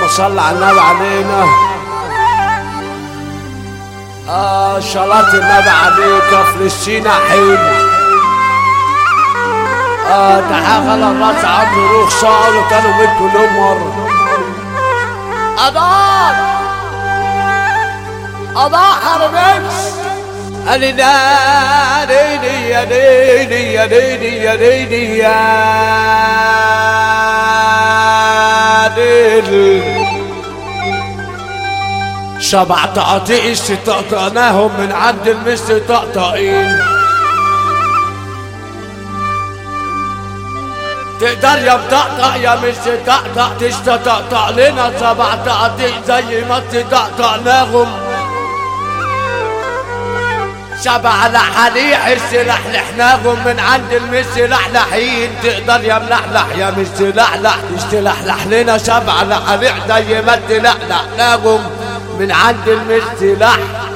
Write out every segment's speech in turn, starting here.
صل على النبي علينا آه صلاة النبي عليك فلسطين حين آه تحاغل الراس عمرو روح صاروا كانوا منكم نمر أضاء أضاء حرمكس قال لي لا ديني يا ديني يا ديني يا ديني يا ديني سبع تقاطيع استطقناهم من عند المثل طقطقين تقدر يا مطقطق يا مش تطقطق تستطقطق لنا سبع تقاطيع زي ما تطقطقناهم سبع لحليح السلاح لحناهم من عند المسلحلحين تقدر يا ملحلح يا مسلحلح تستلحلح لنا سبع لحليح زي ما تلحلحناهم من عند المسلح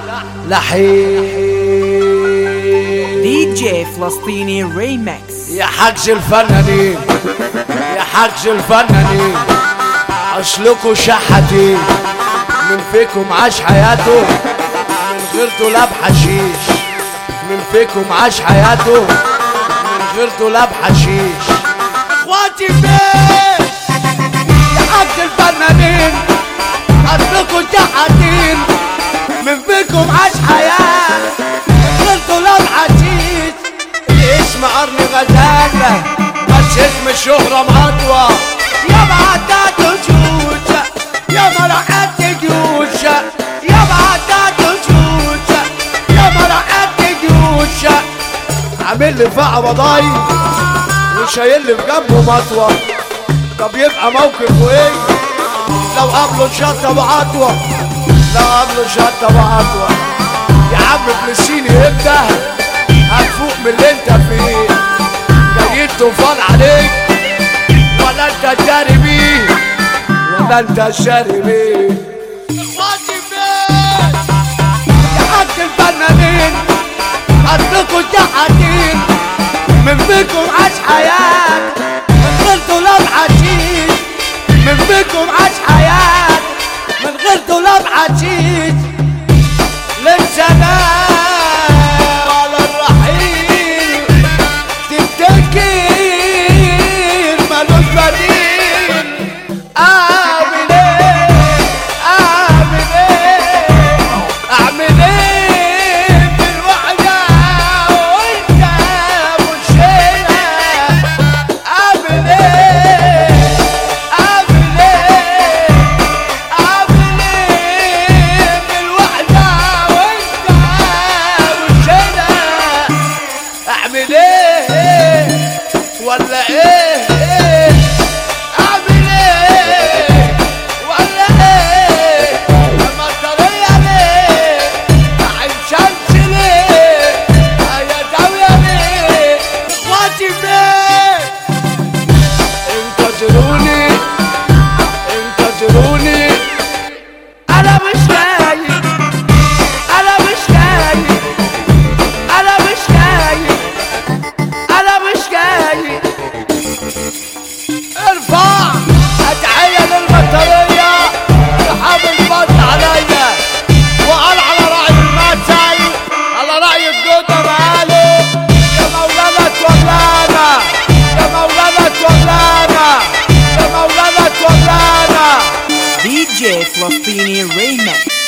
لحين دي جي فلسطيني ريمكس يا حجز الفنانين يا حجز الفنانين اصلكوا شحتين من فيكم عاش حياته من غير دولاب حشيش من فيكم عاش حياته من غير دولاب حشيش اخواتي فين يا حجز الفنانين اصلكوا شحتين من فيكم عاش حياة من غير دولاب حشيش اسم قرن غزالة بس اسم الشهرة مقطوة يا بعدات وشوشة يا مرحات جيوشة يا بعدات وشوشة يا مرحات جيوشة عامل لي فقع بضاي وشايل لي في جنبه مطوة طب يبقى موقفه ايه لو قابله شطة بعطوة لو قابله شطة بعطوة يا عم فلسطيني ابدا هتفوق من اللي انت فيه جاي الطوفان عليك ولا انت شاري بيه ولا انت شاري بيه اخواتي فين يا حاج الفنانين اصلكوا شحاتين من فيكم عاش حياة من غير دولاب حشيش من فيكم عاش حياة من غير دولاب حشيش للسلام على الرحيل تفتكر ملوش بديل اعمل ايه اعمل ايه اعمل ايه بالوحدة وانت مش هنا اعمل ايه اعمل ايه اعمل ايه بالوحدة وانت مش هنا اعمل ايه ولا ايه ايه اعمل ايه ولا ايه لما الطريقة ليه عين شمس ليه يا داوية ليه اخواتي فين انتظروني انتظروني انا مش جاي انا مش جاي انا مش جاي انا مش جاي ارفع ادعية للبطارية صحاب الفضل عليا وقال على رأي المثل على رأي الجودة مقاله يا مولانا تولانا يا مولانا تولانا يا مولانا تولانا دي جي فلسطيني ريمكس